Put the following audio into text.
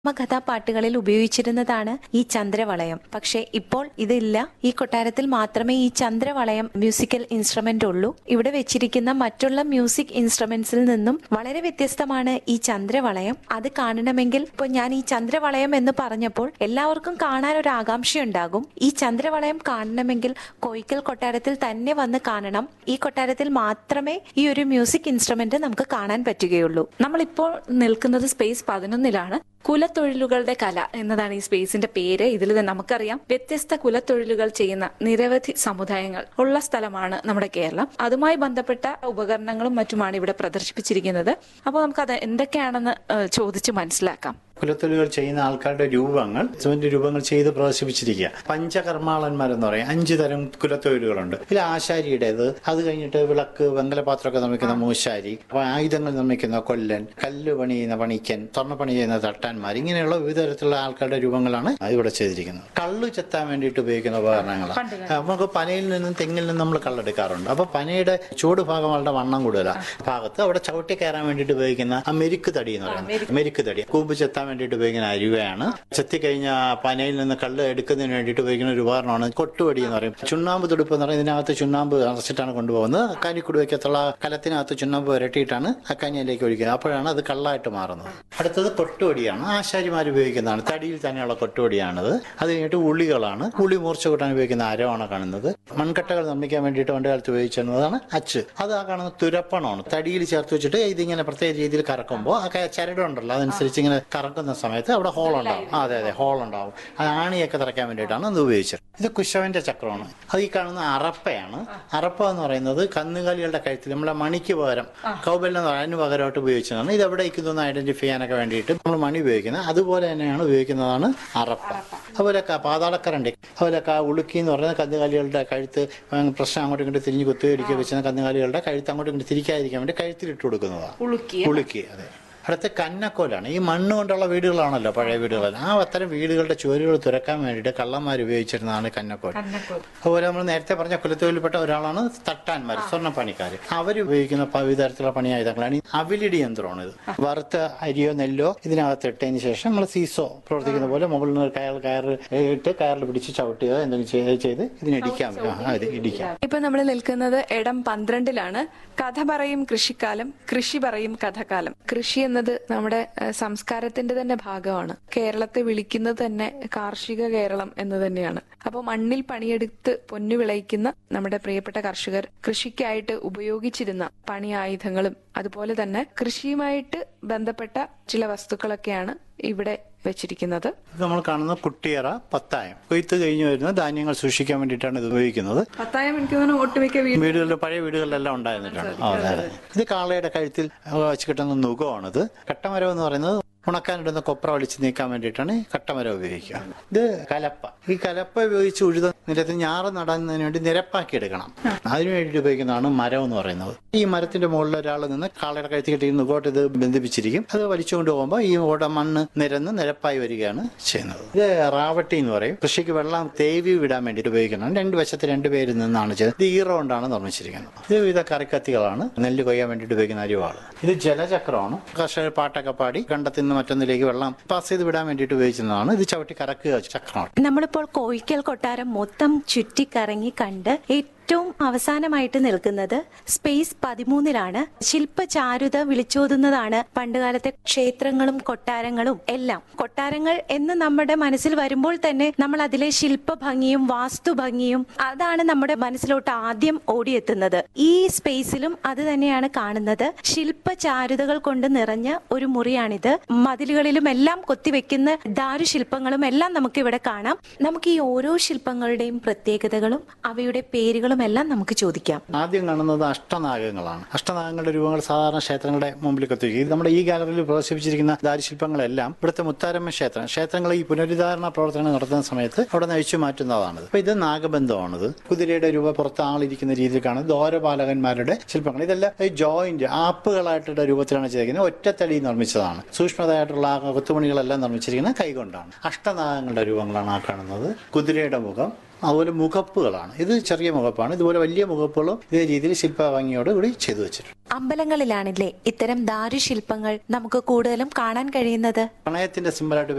കഥാപാട്ടുകളിൽ ഉപയോഗിച്ചിരുന്നതാണ് ഈ ചന്ദ്രവളയം പക്ഷേ ഇപ്പോൾ ഇതില്ല ഈ കൊട്ടാരത്തിൽ മാത്രമേ ഈ ചന്ദ്രവളയം മ്യൂസിക്കൽ ഇൻസ്ട്രുമെന്റ് ഉള്ളൂ ഇവിടെ വെച്ചിരിക്കുന്ന മറ്റുള്ള മ്യൂസിക് ഇൻസ്ട്രുമെന്റ്സിൽ നിന്നും വളരെ വ്യത്യസ്തമാണ് ഈ ചന്ദ്രവളയം അത് കാണണമെങ്കിൽ ഇപ്പോൾ ഞാൻ ഈ ചന്ദ്രവളയം എന്ന് പറഞ്ഞപ്പോൾ എല്ലാവർക്കും കാണാൻ ഒരു ആകാംക്ഷയുണ്ടാകും ഈ ചന്ദ്രവളയം കാണണമെങ്കിൽ കോയിക്കൽ കൊട്ടാരത്തിൽ തന്നെ വന്ന് കാണണം ഈ കൊട്ടാരത്തിൽ മാത്രമേ ഈ ഒരു മ്യൂസിക് ഇൻസ്ട്രുമെന്റ് നമുക്ക് കാണാൻ പറ്റുകയുള്ളൂ നമ്മളിപ്പോൾ നിൽക്കുന്നത് സ്പേസ് പതിനൊന്നിലാണ് കുലത്തൊഴിലുകളുടെ കല എന്നതാണ് ഈ സ്പേസിന്റെ പേര് ഇതിൽ തന്നെ നമുക്കറിയാം വ്യത്യസ്ത കുലത്തൊഴിലുകൾ ചെയ്യുന്ന നിരവധി സമുദായങ്ങൾ ഉള്ള സ്ഥലമാണ് നമ്മുടെ കേരളം അതുമായി ബന്ധപ്പെട്ട ഉപകരണങ്ങളും മറ്റുമാണ് ഇവിടെ പ്രദർശിപ്പിച്ചിരിക്കുന്നത് അപ്പോൾ നമുക്കത് എന്തൊക്കെയാണെന്ന് ഏഹ്, ചോദിച്ച് മനസ്സിലാക്കാം കുലത്തൊഴിലുകൾ ചെയ്യുന്ന ആൾക്കാരുടെ രൂപങ്ങൾ സിമന്റ് രൂപങ്ങൾ ചെയ്ത് പ്രദർശിപ്പിച്ചിരിക്കുക പഞ്ചകർമാളന്മാരെന്ന് പറയും അഞ്ചു തരം കുലത്തൊഴിലുകളുണ്ട് ഇതിൽ ആശാരിയുടേത് അത് കഴിഞ്ഞിട്ട് വിളക്ക് വെങ്കലപാത്രമൊക്കെ നിർമ്മിക്കുന്ന മൂശാരി അപ്പൊ ആയുധങ്ങൾ നിർമ്മിക്കുന്ന കൊല്ലൻ കല്ല് പണി ചെയ്യുന്ന പണിക്കൻ സ്വർണ്ണപ്പണി ചെയ്യുന്ന തട്ടാന്മാർ ഇങ്ങനെയുള്ള വിവിധ തരത്തിലുള്ള ആൾക്കാരുടെ രൂപങ്ങളാണ് ഇവിടെ ചെയ്തിരിക്കുന്നത് കള്ളു ചെത്താൻ വേണ്ടിയിട്ട് ഉപയോഗിക്കുന്ന ഉപകരണങ്ങളാണ് നമുക്ക് പനയിൽ നിന്നും തെങ്ങിൽ നിന്നും നമ്മൾ കള്ളെടുക്കാറുണ്ട് അപ്പൊ പനയുടെ ചൂട് ഭാഗം വളരെ വണ്ണം കൂടുതലാണ് ഭാഗത്ത് അവിടെ ചവിട്ടി കയറാൻ വേണ്ടിയിട്ട് ഉപയോഗിക്കുന്ന ആ മെരുക്ക് തടി എന്ന് പറയുന്നത് മെരുക്ക് തടി കൂമ്പ് ചെത്താൻ വേണ്ടിയിട്ട് ഉപയോഗിക്കുന്ന അരുവയാണ് ചെത്തി കഴിഞ്ഞ പനയിൽ നിന്ന് കള്ള് എടുക്കുന്നതിന് വേണ്ടിയിട്ട് ഉപയോഗിക്കുന്ന ഒരു ഉപകരണമാണ് കൊട്ടുവടി എന്ന് പറയും ചുണ്ണാമ്പ് തുടുപ്പ് എന്ന് പറയുന്നത് ഇതിനകത്ത് ചുണ്ണാമ്പ് അടച്ചിട്ടാണ് കൊണ്ടുപോകുന്നത് കാനിക്കുടുവയ്ക്കത്തുള്ള കലത്തിനകത്ത് ചുണ്ണാമ്പ് പുരട്ടിയിട്ടാണ് ആ കനിയിലേക്ക് ഒഴിക്കുന്നത് അപ്പോഴാണ് അത് കള്ളായിട്ട് മാറുന്നത് അടുത്തത് കൊട്ടുവടിയാണ് ആശാരിമാർ ഉപയോഗിക്കുന്നതാണ് തടിയിൽ തന്നെയുള്ള കൊട്ടുവടിയാണത് അത് കഴിഞ്ഞിട്ട് ഉള്ളികളാണ് ഉള്ളി മൂർച്ച കൂട്ടാൻ ഉപയോഗിക്കുന്ന അരമാണ് കാണുന്നത് മൺകട്ടകൾ നിർമ്മിക്കാൻ വേണ്ടിയിട്ട് പണ്ട് കാലത്ത് ഉപയോഗിച്ചിരുന്നതാണ് അച്ച് അത് ആ കാണുന്ന തുരപ്പണമാണ് തടിയിൽ ചേർത്ത് വെച്ചിട്ട് ഇതിങ്ങനെ പ്രത്യേക രീതിയിൽ കറക്കുമ്പോൾ ആ ക- ചരടുണ്ടല്ലോ അതനുസരിച്ച് ഇങ്ങനെ കറക്കുന്ന സമയത്ത് അവിടെ ഹോൾ ഉണ്ടാവും ആ, അതെ അതെ ഹോൾ ഉണ്ടാവും അത് ആണിയൊക്കെ തറയ്ക്കാൻ വേണ്ടിയിട്ടാണ് അത് ഉപയോഗിച്ചത് ഇത് കുശവന്റെ ചക്രമാണ് അത് ഈ കാണുന്ന അറപ്പയാണ് അറപ്പ എന്ന് പറയുന്നത് കന്നുകാലികളുടെ കഴുത്തിൽ നമ്മളെ മണിക്ക് പകരം കൗബെല്ലാം എന്ന് പറയുന്നത് അതിന് പകരമായിട്ട് ഉപയോഗിച്ചതാണ് ഇത് എവിടെ ഇരിക്കുന്നു ഐഡന്റിഫൈ ചെയ്യാനൊക്കെ വേണ്ടിയിട്ട് നമ്മൾ മണി ഉപയോഗിക്കുന്നത് അതുപോലെ തന്നെയാണ് ഉപയോഗിക്കുന്നതാണ് അറപ്പ അതുപോലെ ക- പാതാളക്കരണ്ടി അതുപോലെ ക- ഉളുക്കി എന്ന് പറയുന്നത് കന്നുകാലികളുടെ കഴുത്ത് ഉം, പ്രശ്നം അങ്ങോട്ടും ഇങ്ങോട്ട് തിരിഞ്ഞ് കുത്തിയടിക്കുക വെച്ചിരുന്ന കന്നുകാലികളുടെ കഴുത്ത് അങ്ങോട്ടും ഇങ്ങോട്ട് തിരിക്കാതിരിക്കാൻ വേണ്ടി കഴുത്തിലിട്ട് കൊടുക്കുന്നതാണ് ഉളുക്കി ഉളുക്കി അതെ അടുത്ത കന്നക്കോലാണ് ഈ മണ്ണ് കൊണ്ടുള്ള വീടുകളാണല്ലോ പഴയ വീടുകൾ ആ അത്തരം വീടുകളുടെ ചുവരുകൾ തുറക്കാൻ വേണ്ടിയിട്ട് കള്ളന്മാർ ഉപയോഗിച്ചിരുന്നതാണ് കന്നക്കോൽ അതുപോലെ നമ്മൾ നേരത്തെ പറഞ്ഞ കുലത്തൊഴിൽപ്പെട്ട ഒരാളാണ് തട്ടാന്മാർ സ്വർണ്ണപ്പണിക്കാർ അവർ ഉപയോഗിക്കുന്ന പ- വിവിധ തരത്തിലുള്ള പണിയായുധങ്ങളാണ് ഈ അവിലിടി യന്ത്രമാണ് ഇത് വറുത്ത അരിയോ നെല്ലോ ഇതിനകത്ത് ഇട്ടതിന് ശേഷം നമ്മൾ സീസോ പ്രവർത്തിക്കുന്ന പോലെ മുകളിൽ നിന്ന് കയർ കയർ ഇട്ട് കയറിൽ പിടിച്ച് ചവിട്ടുകയോ എന്തെങ്കിലും ചെയ്ത് ചെയ്ത് ഇതിനിടിക്കാൻ പറ്റും ആ, ഇത് ഇടിക്കാം ഇപ്പൊ നമ്മൾ നിൽക്കുന്നത് ഇടം പന്ത്രണ്ടിലാണ് കഥ പറയും കൃഷിക്കാലം കൃഷി പറയും കഥകാലം കൃഷി എന്നത് നമ്മുടെ ഏഹ്, സംസ്കാരത്തിന്റെ തന്നെ ഭാഗമാണ് കേരളത്തെ വിളിക്കുന്നത് തന്നെ കാർഷിക കേരളം എന്ന് തന്നെയാണ് അപ്പോൾ മണ്ണിൽ പണിയെടുത്ത് പൊന്നു വിളയിക്കുന്ന നമ്മുടെ പ്രിയപ്പെട്ട കർഷകർ കൃഷിക്കായിട്ട് ഉപയോഗിച്ചിരുന്ന പണി ആയുധങ്ങളും അതുപോലെ തന്നെ കൃഷിയുമായിട്ട് ബന്ധപ്പെട്ട ചില വസ്തുക്കളൊക്കെയാണ് ഇവിടെ വെച്ചിരിക്കുന്നത് ഇത് നമ്മൾ കാണുന്ന കുട്ടിയറ പത്തായം കൊയ്ത്ത് കഴിഞ്ഞ് വരുന്ന ധാന്യങ്ങൾ സൂക്ഷിക്കാൻ വേണ്ടിയിട്ടാണ് ഇത് ഉപയോഗിക്കുന്നത് പത്തായം എനിക്ക് തോന്നുന്നു ഒട്ടുമിക്ക വീട് വീടുകളിൽ പഴയ വീടുകളിലെല്ലാം ഉണ്ടായിരുന്നിട്ടുണ്ട് ആ, അതെ അതെ ഇത് കാളയുടെ കഴുത്തിൽ വെച്ച് കിട്ടുന്ന നുഖമാണിത് കട്ടമരം എന്ന് പറയുന്നത് ഉണക്കാനിടുന്ന കൊപ്ര വലിച്ച് നീക്കാൻ വേണ്ടിയിട്ടാണ് ഈ കട്ടമരം ഉപയോഗിക്കുക ഇത് കലപ്പ ഈ കലപ്പ ഉപയോഗിച്ച് ഉഴുത നിരത്തിൽ ഞാറ് നടുന്നതിന് വേണ്ടി നിരപ്പാക്കി എടുക്കണം അതിനു വേണ്ടിയിട്ട് ഉപയോഗിക്കുന്നതാണ് മരം എന്ന് പറയുന്നത് ഈ മരത്തിന്റെ മുകളിൽ ഒരാൾ നിന്ന് കാളയുടെ കഴുത്തിൽ കിട്ടി നുകോട്ട് ഇത് ബന്ധിപ്പിച്ചിരിക്കും അത് വലിച്ചുകൊണ്ട് പോകുമ്പോൾ ഈ ഓട മണ്ണ് നിരന്ന് നിരപ്പായി വരികയാണ് ചെയ്യുന്നത് ഇത് റാവട്ടി എന്ന് പറയും കൃഷിക്ക് വെള്ളം തേവി വിടാൻ വേണ്ടിയിട്ട് ഉപയോഗിക്കുന്നതാണ് രണ്ട് വശത്ത് രണ്ട് പേരിൽ നിന്നാണ് ചെയ്തത് ഇത് ഈറ കൊണ്ടാണ് നിർമ്മിച്ചിരിക്കുന്നത് ഇത് വിവിധ കറിക്കത്തികളാണ് നെല്ല് കൊയ്യാൻ വേണ്ടിയിട്ട് ഉപയോഗിക്കുന്ന അരിവാള് ഇത് ജലചക്രമാണ് കർഷകർ പാട്ടൊക്കെ പാടി കണ്ടത്തിൽ നിന്ന് മറ്റൊന്നിലേക്ക് വെള്ളം പാസ് ചെയ്ത് വിടാൻ വേണ്ടിയിട്ട് ഉപയോഗിക്കുന്നതാണ് ഇത് ചവിട്ടി കറക്കുക ചക്രമാണ് നമ്മളിപ്പോൾ കോയിക്കൽ കൊട്ടാരം മൊത്തം ചുറ്റിക്കറങ്ങി കണ്ട് ഏറ്റവും അവസാനമായിട്ട് നിൽക്കുന്നത് സ്പേസ് പതിമൂന്നിലാണ് ശില്പചാരുത വിളിച്ചോതുന്നതാണ് പണ്ടുകാലത്തെ ക്ഷേത്രങ്ങളും കൊട്ടാരങ്ങളും എല്ലാം കൊട്ടാരങ്ങൾ എന്ന് നമ്മുടെ മനസ്സിൽ വരുമ്പോൾ തന്നെ നമ്മൾ അതിലെ ശില്പഭംഗിയും വാസ്തുഭംഗിയും അതാണ് നമ്മുടെ മനസ്സിലോട്ട് ആദ്യം ഓടിയെത്തുന്നത് ഈ സ്പേസിലും അത് തന്നെയാണ് കാണുന്നത് ശില്പചാരുതകൾ കൊണ്ട് നിറഞ്ഞ ഒരു മുറിയാണിത് മതിലുകളിലും എല്ലാം കൊത്തിവെക്കുന്ന ദാരുശില്പങ്ങളും എല്ലാം നമുക്ക് ഇവിടെ കാണാം നമുക്ക് ഈ ഓരോ ശില്പങ്ങളുടെയും പ്രത്യേകതകളും അവയുടെ പേരുകളും എല്ലാം നമുക്ക് ചോദിക്കാം ആദ്യം കാണുന്നത് അഷ്ടനാഗങ്ങളാണ് അഷ്ടനാഗങ്ങളുടെ രൂപങ്ങൾ സാധാരണ ക്ഷേത്രങ്ങളുടെ മുമ്പിൽ കത്തിരിക്കും ഇത് നമ്മുടെ ഈ ഗാലറിയിൽ പ്രദർശിപ്പിച്ചിരിക്കുന്ന ദാരുശില്പങ്ങളെല്ലാം ഇവിടുത്തെ മുത്താരമ്മ ക്ഷേത്രം ക്ഷേത്രങ്ങൾ ഈ പുനരുദ്ധാരണ പ്രവർത്തനങ്ങൾ നടത്തുന്ന സമയത്ത് അവിടെ നയിച്ചു മാറ്റുന്നതാണിത് അപ്പൊ ഇത് നാഗബന്ധമാണിത് കുതിരയുടെ രൂപ പുറത്ത് ആളിരിക്കുന്ന രീതിയിൽ കാണുന്നത് ദ്വാരപാലകന്മാരുടെ ശില്പങ്ങൾ ഇതെല്ലാം ഈ ജോയിന്റ് ആപ്പുകളായിട്ടുള്ള രൂപത്തിലാണ് ചെയ്തിരിക്കുന്നത് ഒറ്റത്തടി നിർമ്മിച്ചതാണ് സൂക്ഷ്മതയായിട്ടുള്ള ആ കൊത്തുപണികളെല്ലാം നിർമ്മിച്ചിരിക്കുന്നത് കൈകൊണ്ടാണ് അഷ്ടനാഗങ്ങളുടെ രൂപങ്ങളാണ് ആ കാണുന്നത് കുതിരയുടെ മുഖം അതുപോലെ മുഖപ്പുകളാണ് ഇത് ചെറിയ മുഖപ്പാണ് ഇതുപോലെ വലിയ മുഖപ്പുകളും ഇതേ രീതിയിൽ ശില്പഭംഗിയോട് കൂടി ചെയ്തു വെച്ചിട്ടുണ്ട് അമ്പലങ്ങളിലാണില്ലേ ഇത്തരം ദാരുശില്പങ്ങൾ നമുക്ക് കൂടുതലും കാണാൻ കഴിയുന്നത് പ്രണയത്തിന്റെ സിമ്പലായിട്ട്